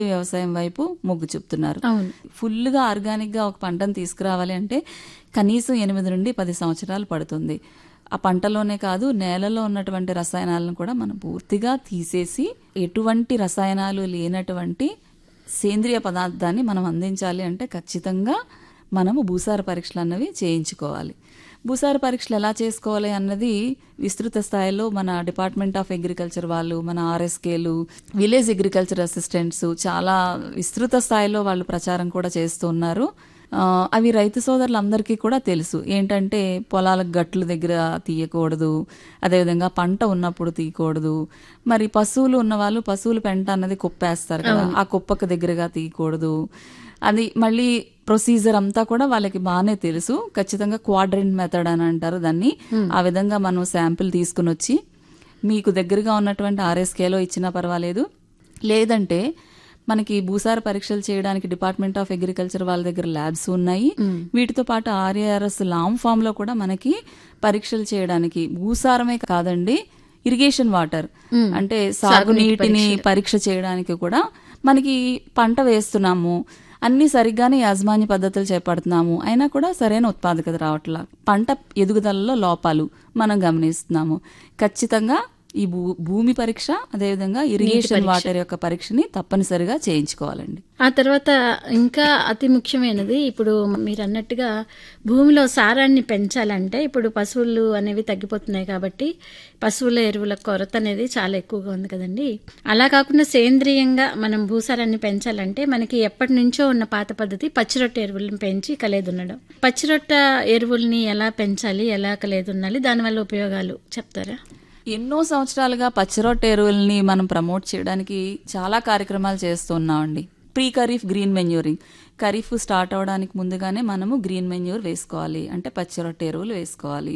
వ్యవసాయం వైపు మొగ్గు చూపుతున్నారు అవును ఫుల్గా ఆర్గానిక్గా ఒక పంటను తీసుకురావాలి అంటే కనీసం ఎనిమిది నుండి పది సంవత్సరాలు పడుతుంది ఆ పంటలోనే కాదు నేలలో ఉన్నటువంటి రసాయనాలను కూడా మనం పూర్తిగా తీసేసి ఎటువంటి రసాయనాలు లేనటువంటి సేంద్రియ పదార్థాన్ని మనం అందించాలి అంటే ఖచ్చితంగా మనము భూసార పరీక్షలు అన్నవి చేయించుకోవాలి భూసార పరీక్షలు ఎలా చేసుకోవాలి అన్నది విస్తృత స్థాయిలో మన డిపార్ట్మెంట్ ఆఫ్ అగ్రికల్చర్ వాళ్ళు మన ఆర్ఎస్కేలు విలేజ్ అగ్రికల్చర్ అసిస్టెంట్స్ చాలా విస్తృత స్థాయిలో వాళ్ళు ప్రచారం కూడా చేస్తూ ఉన్నారు ఆ, అవి రైతు సోదరులందరికీ కూడా తెలుసు ఏంటంటే పొలాల గట్లు దగ్గర తీయకూడదు అదేవిధంగా పంట ఉన్నప్పుడు తీయకూడదు మరి పశువులు ఉన్న వాళ్ళు పశువుల పెంట అన్నది కుప్పేస్తారు కదా ఆ కుప్పకు దగ్గరగా తీయకూడదు అది మళ్ళీ ప్రొసీజర్ అంతా కూడా వాళ్ళకి బాగానే తెలుసు ఖచ్చితంగా క్వాడ్రెంట్ మెథడ్ అని అంటారు దాన్ని ఆ విధంగా మనం శాంపిల్ తీసుకుని వచ్చి మీకు దగ్గరగా ఉన్నటువంటి ఆర్ఎస్కేలో ఇచ్చినా పర్వాలేదు లేదంటే మనకి భూసార పరీక్షలు చేయడానికి డిపార్ట్మెంట్ ఆఫ్ అగ్రికల్చర్ వాళ్ళ దగ్గర ల్యాబ్స్ ఉన్నాయి వీటితో పాటు ఆర్ఏఆర్ఎస్ లాంగ్ ఫామ్ లో కూడా మనకి పరీక్షలు చేయడానికి భూసారమే కాదండి ఇరిగేషన్ వాటర్ అంటే సాగునీటిని పరీక్ష చేయడానికి కూడా మనకి పంట వేస్తున్నాము అన్ని సరిగ్గానే యాజమాన్య పద్ధతులు చేపడుతున్నాము అయినా కూడా సరైన ఉత్పాదకత రావట్లా పంట ఎదుగుదలలో లోపాలు మనం గమనిస్తున్నాము ఖచ్చితంగా ఈ భూ భూమి పరీక్ష అదేవిధంగా ఇరిగేషన్ వాటర్ యొక్క పరీక్షని తప్పనిసరిగా చేయించుకోవాలండి ఆ తర్వాత ఇంకా అతి ముఖ్యమైనది ఇప్పుడు మీరు అన్నట్టుగా భూమిలో సారాన్ని పెంచాలంటే ఇప్పుడు పశువులు అనేవి తగ్గిపోతున్నాయి కాబట్టి పశువుల ఎరువుల కొరత అనేది చాలా ఎక్కువగా ఉంది కదండి అలా కాకుండా సేంద్రియంగా మనం భూసారాన్ని పెంచాలంటే మనకి ఎప్పటి నుంచో ఉన్న పాత పద్ధతి పచ్చిరొట్ట ఎరువులను పెంచి కలేదున్నడం పచ్చిరొట్ట ఎరువుల్ని ఎలా పెంచాలి ఎలా కలేదున్నాలి దానివల్ల ఉపయోగాలు చెప్తారా ఎన్నో సంవత్సరాలుగా పచ్చిరొట్ట ఎరువుల్ని మనం ప్రమోట్ చేయడానికి చాలా కార్యక్రమాలు చేస్తున్నామండి pre kharif green manuring kharif start అవడానికి ముందుగానే మనము గ్రీన్ మెన్యూర్ వేసుకోవాలి అంటే పచ్చిరొట్ట ఎరువులు వేసుకోవాలి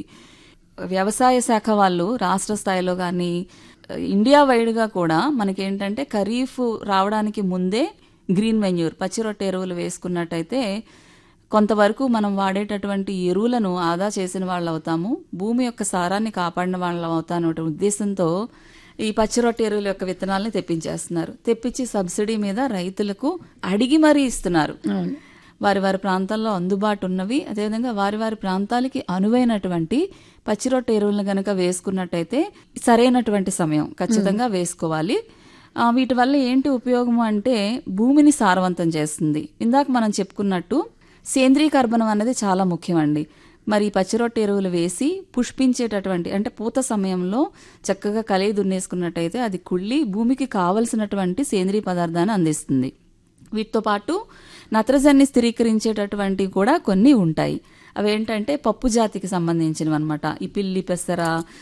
వ్యవసాయ శాఖ వాళ్ళు రాష్ట్ర స్థాయిలో కానీ ఇండియా వైడ్గా కూడా మనకేంటంటే ఖరీఫ్ రావడానికి ముందే గ్రీన్ మెన్యూర్ పచ్చిరొట్ట ఎరువులు వేసుకున్నట్టయితే కొంతవరకు మనం వాడేటటువంటి ఎరువులను ఆదా చేసిన వాళ్ళు అవుతాము భూమి యొక్క సారాన్ని కాపాడిన వాళ్ళం అవుతాను ఉద్దేశంతో ఈ పచ్చిరొట్ట ఎరువుల యొక్క విత్తనాలని తెప్పించేస్తున్నారు తెప్పించి సబ్సిడీ మీద రైతులకు అడిగి మరీ ఇస్తున్నారు అవును వారి వారి ప్రాంతాల్లో అందుబాటు ఉన్నవి అదేవిధంగా వారి వారి ప్రాంతాలకి అనువైనటువంటి పచ్చిరొట్ట ఎరువులను గనక వేసుకున్నట్టయితే సరైనటువంటి సమయం ఖచ్చితంగా వేసుకోవాలి ఆ, వీటి వల్ల ఏంటి ఉపయోగము అంటే భూమిని సారవంతం చేస్తుంది ఇందాక మనం చెప్పుకున్నట్టు సేంద్రీయ కర్బనం అనేది చాలా ముఖ్యమండి మరి ఈ పచ్చిరొట్ట ఎరువులు వేసి పుష్పించేటటువంటి అంటే పూత సమయంలో చక్కగా కలయి దున్నేసుకున్నట్టయితే అది కుళ్ళి భూమికి కావలసినటువంటి సేంద్రీయ పదార్థాన్ని అందిస్తుంది వీటితో పాటు నత్రజన్ని స్థిరీకరించేటటువంటివి కూడా కొన్ని ఉంటాయి అవేంటంటే పప్పు జాతికి సంబంధించినవి అనమాట ఈ పిల్లి పెసర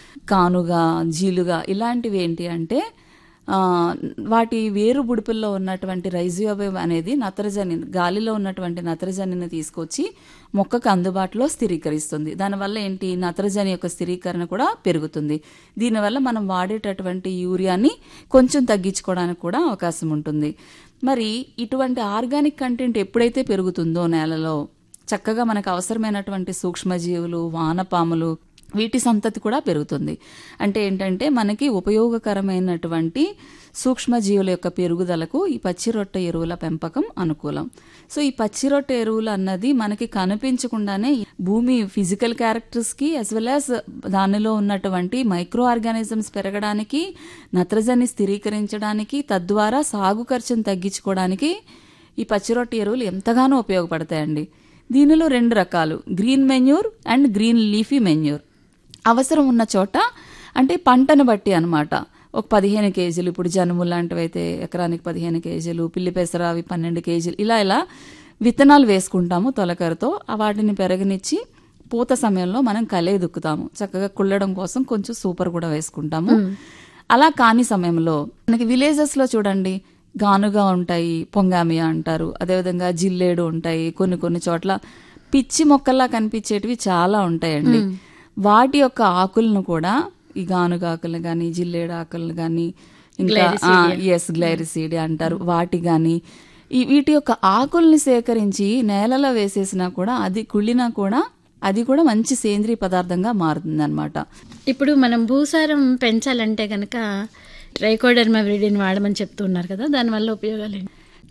కానుగా జీలుగా ఇలాంటివి ఏంటి అంటే ఆ, వాటి వేరు బుడిపుల్లో ఉన్నటువంటి రైజియోబేవ్ అనేది నత్రజని గాలిలో ఉన్నటువంటి నత్రజనిని తీసుకొచ్చి మొక్కకు అందుబాటులో స్థిరీకరిస్తుంది దానివల్ల ఏంటి నత్రజని యొక్క స్థిరీకరణ కూడా పెరుగుతుంది దీనివల్ల మనం వాడేటటువంటి యూరియాని కొంచెం తగ్గించుకోవడానికి కూడా అవకాశం ఉంటుంది మరి ఇటువంటి ఆర్గానిక్ కంటెంట్ ఎప్పుడైతే పెరుగుతుందో నేలలో చక్కగా మనకు అవసరమైనటువంటి సూక్ష్మజీవులు వానపాములు వీటి సంతతి కూడా పెరుగుతుంది అంటే ఏంటంటే మనకి ఉపయోగకరమైనటువంటి సూక్ష్మజీవుల యొక్క పెరుగుదలకు ఈ పచ్చిరొట్ట ఎరువుల పెంపకం అనుకూలం సో ఈ పచ్చిరొట్ట ఎరువులు అన్నది మనకి కనిపించకుండానే భూమి ఫిజికల్ క్యారెక్టర్స్ కి అస్ వెల్ యాజ్ దానిలో ఉన్నటువంటి మైక్రో ఆర్గానిజమ్స్ పెరగడానికి నత్రజని స్థిరీకరించడానికి తద్వారా సాగు ఖర్చును తగ్గించుకోవడానికి ఈ పచ్చిరొట్ట ఎరువులు ఎంతగానో ఉపయోగపడతాయండి దీనిలో రెండు రకాలు green manure and green leafy manure అవసరం ఉన్న చోట అంటే పంటను బట్టి అన్నమాట ఒక పదిహేను కేజీలు ఇప్పుడు జనుము లాంటివి అయితే ఎకరానికి పదిహేను కేజీలు పిల్లి పెసర అవి పన్నెండు కేజీలు ఇలా ఇలా విత్తనాలు వేసుకుంటాము తొలకరతో ఆ వాటిని పెరగనిచ్చి పూత సమయంలో మనం కలే దుక్కుతాము చక్కగా కుళ్ళడం కోసం కొంచెం సూపర్ కూడా వేసుకుంటాము అలా కాని సమయంలో మనకి విలేజెస్ లో చూడండి గానుగా ఉంటాయి పొంగామియా అంటారు అదేవిధంగా జిల్లేడు ఉంటాయి కొన్ని కొన్ని చోట్ల పిచ్చి మొక్కల్లా కనిపించేటివి చాలా ఉంటాయండి వాటి యొక్క ఆకులను కూడా ఈ గానుగ ఆకులను కానీ జిల్లేడు ఆకులను కానీ ఇంకా ఎస్ గ్లైరిసీడి అంటారు వాటి కానీ ఈ వీటి యొక్క ఆకుల్ని సేకరించి నేలలో వేసేసినా కూడా అది కుళ్ళినా కూడా అది కూడా మంచి సేంద్రీయ పదార్థంగా మారుతుంది ఇప్పుడు మనం భూసారం పెంచాలంటే కనుక ట్రైకోడర్మా విరిడిని వాడమని చెప్తూ ఉన్నారు కదా దానివల్ల ఉపయోగాలు ఏంటి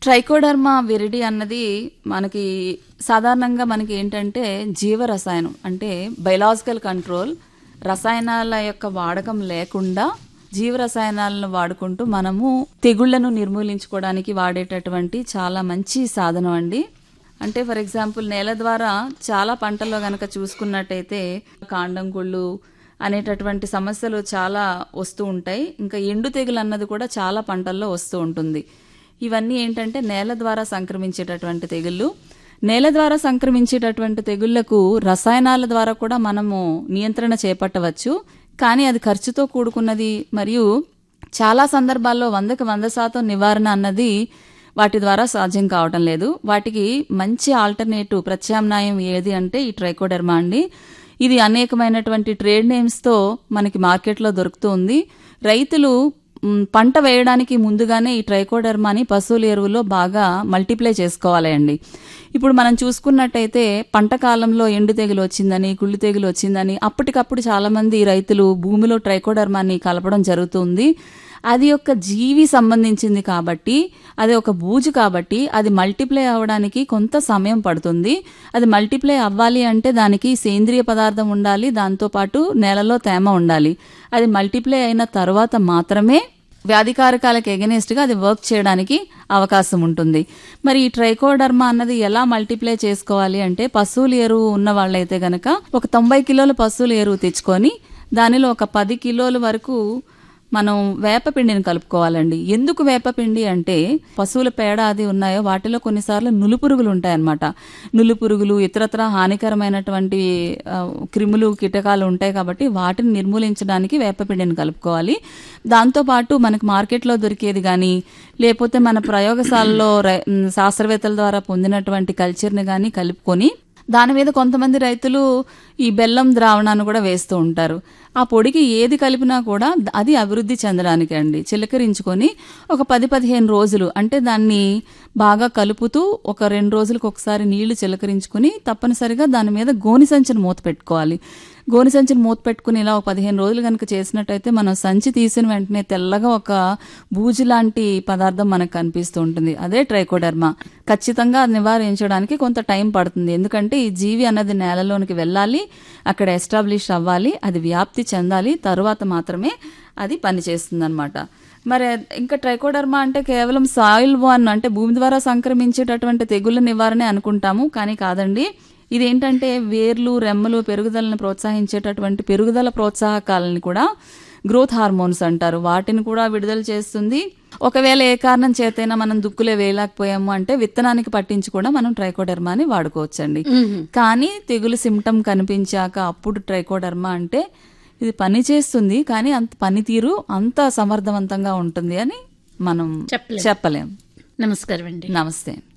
ట్రైకోడర్మా విరిడి అన్నది మనకి సాధారణంగా మనకి ఏంటంటే జీవరసాయనం అంటే బయలాజికల్ కంట్రోల్ రసాయనాల యొక్క వాడకం లేకుండా జీవరసాయనాలను వాడుకుంటూ మనము తెగుళ్లను నిర్మూలించుకోవడానికి వాడేటటువంటి చాలా మంచి సాధనం అండి అంటే ఫర్ ఎగ్జాంపుల్ నేల ద్వారా చాలా పంటల్లో గనక చూసుకున్నట్టయితే కాండం కుళ్ళు అనేటటువంటి సమస్యలు చాలా వస్తూ ఉంటాయి ఇంకా ఎండు తెగులు అన్నది కూడా చాలా పంటల్లో వస్తూ ఉంటుంది ఇవన్నీ ఏంటంటే నేల ద్వారా సంక్రమించేటటువంటి తెగుళ్ళు నేల ద్వారా సంక్రమించేటటువంటి తెగుళ్లకు రసాయనాల ద్వారా కూడా మనము నియంత్రణ చేపట్టవచ్చు కానీ అది ఖర్చుతో కూడుకున్నది మరియు చాలా సందర్భాల్లో వందకి వంద శాతం నివారణ అన్నది వాటి ద్వారా సాధ్యం కావటం లేదు వాటికి మంచి ఆల్టర్నేటివ్ ప్రత్యామ్నాయం ఏది అంటే ఈ ట్రైకోడర్మా అండి ఇది అనేకమైనటువంటి ట్రేడ్ నేమ్స్తో మనకి మార్కెట్లో దొరుకుతూ ఉంది రైతులు మ్, పంట వేయడానికి ముందుగానే ఈ ట్రైకోడర్మాని పశువుల ఎరువులో బాగా మల్టిప్లై చేసుకోవాలి అండి ఇప్పుడు మనం చూసుకున్నట్టయితే పంట కాలంలో ఎండు తెగులు వచ్చిందని కుళ్ళు తెగులు వచ్చిందని అప్పటికప్పుడు చాలా మంది రైతులు భూమిలో ట్రైకోడర్మాని కలపడం జరుగుతుంది అది ఒక జీవి సంబంధించింది కాబట్టి అది ఒక బూజు కాబట్టి అది మల్టిప్లై అవ్వడానికి కొంత సమయం పడుతుంది అది మల్టిప్లై అవ్వాలి అంటే దానికి సేంద్రియ పదార్థం ఉండాలి దాంతోపాటు నేలలో తేమ ఉండాలి అది మల్టిప్లై అయిన తర్వాత మాత్రమే వ్యాధికారకాలకు ఎగనెస్ట్ గా అది వర్క్ చేయడానికి అవకాశం ఉంటుంది మరి ఈ ట్రైకోడర్మా అన్నది ఎలా మల్టిప్లై చేసుకోవాలి అంటే పశువుల ఎరువు ఉన్న వాళ్ళైతే గనక ఒక తొంభై కిలోల పశువుల ఎరువు తెచ్చుకొని దానిలో ఒక పది కిలోల వరకు మనం వేపపిండిని కలుపుకోవాలండి ఎందుకు వేపపిండి అంటే పశువుల పేడ అది ఉన్నాయో వాటిలో కొన్నిసార్లు నులుపురుగులు ఉంటాయన్నమాట నులుపురుగులు ఇతరత్ర హానికరమైనటువంటి ఆ, క్రిములు కీటకాలు ఉంటాయి కాబట్టి వాటిని నిర్మూలించడానికి వేపపిండిని కలుపుకోవాలి దాంతోపాటు మనకు మార్కెట్లో దొరికేది కానీ లేకపోతే మన ప్రయోగశాలలో రై- మ్, శాస్త్రవేత్తల ద్వారా పొందినటువంటి కల్చర్ని కానీ కలుపుకొని దాని మీద కొంతమంది రైతులు ఈ బెల్లం ద్రావణాన్ని కూడా వేస్తూ ఉంటారు ఆ పొడికి ఏది కలిపినా కూడా ద- అది అభివృద్ధి చెందడానికి అండి చిలకరించుకొని ఒక పది పదిహేను రోజులు అంటే దాన్ని బాగా కలుపుతూ ఒక రెండు రోజులకు ఒకసారి నీళ్లు చిలకరించుకుని తప్పనిసరిగా దాని మీద గోని సంచిని మూత పెట్టుకోవాలి గోని సంచిని మూత పెట్టుకుని ఇలా ఒక పదిహేను రోజులు కనుక చేసినట్టయితే మనం సంచి తీసిన వెంటనే తెల్లగా ఒక బూజు లాంటి పదార్థం మనకు కనిపిస్తూ ఉంటుంది అదే ట్రైకోడర్మా ఖచ్చితంగా అది నివారించడానికి కొంత టైం పడుతుంది ఎందుకంటే ఈ జీవి అన్నది నేలలోనికి వెళ్ళాలి అక్కడ ఎస్టాబ్లిష్ అవ్వాలి అది వ్యాప్తి చెందాలి తరువాత మాత్రమే అది పనిచేస్తుంది అనమాట మరి ఇంకా ట్రైకోడర్మా అంటే కేవలం సాయిల్ వన్ అంటే భూమి ద్వారా సంక్రమించేటటువంటి తెగుళ్ళ నివారణే అనుకుంటాము కానీ కాదండి ఇదేంటంటే వేర్లు రెమ్మలు పెరుగుదలను ప్రోత్సహించేటటువంటి పెరుగుదల ప్రోత్సాహకాలని కూడా గ్రోత్ హార్మోన్స్ అంటారు వాటిని కూడా విడుదల చేస్తుంది ఒకవేళ ఏ కారణం చేతైనా మనం దుక్కులే వేయలేకపోయాము అంటే విత్తనానికి పట్టించి కూడా మనం ట్రైకోడర్మాని వాడుకోవచ్చండి కానీ తెగులు సిమ్టమ్ కనిపించాక అప్పుడు ట్రైకోడర్మా అంటే ఇది పని చేస్తుంది కానీ అంత పనితీరు అంత సమర్థవంతంగా ఉంటుంది అని మనం చెప్పలేం. చెప్పలేం నమస్కారం అండి నమస్తే